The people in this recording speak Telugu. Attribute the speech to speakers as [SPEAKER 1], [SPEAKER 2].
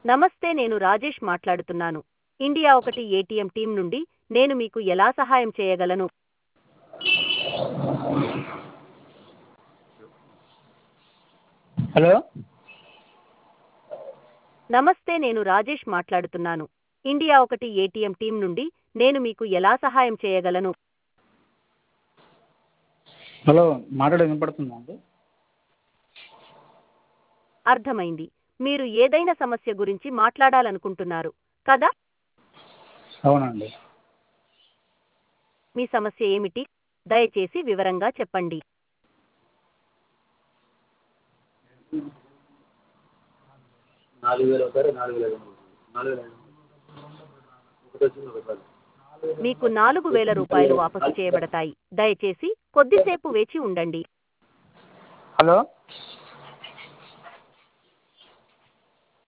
[SPEAKER 1] నమస్తే నేను రాజేష్ మాట్లాడుతున్నాను ఇండియా ఒకటి ఏటీఎం టీం నుండి నేను మీకు ఎలా సహాయం చేయగలను
[SPEAKER 2] హలో
[SPEAKER 1] నమస్తే నేను రాజేష్ మాట్లాడుతున్నాను ఇండియా ఒకటి ఏటీఎం టీం నుండి నేను మీకు ఎలా సహాయం చేయగలను
[SPEAKER 2] హలో మాట్లాడేది వినపడుతుందా అండి
[SPEAKER 1] అర్థమైంది మీరు ఏదైనా సమస్య గురించి మాట్లాడాలనుకుంటున్నారు కదా
[SPEAKER 2] అవునండి
[SPEAKER 1] మీ సమస్య ఏమిటి దయచేసి వివరంగా చెప్పండి
[SPEAKER 3] నాలుగు వేలు ఒకసారి నాలుగు వేల ఐదు వందలు నాలుగు వేల ఐదు వందలు ఒకటి వచ్చింది ఒకసారి
[SPEAKER 1] మీకు నాలుగు వేల రూపాయలు వాపసు చేయబడతాయి దయచేసి కొద్దిసేపు వేచి ఉండండి
[SPEAKER 2] హలో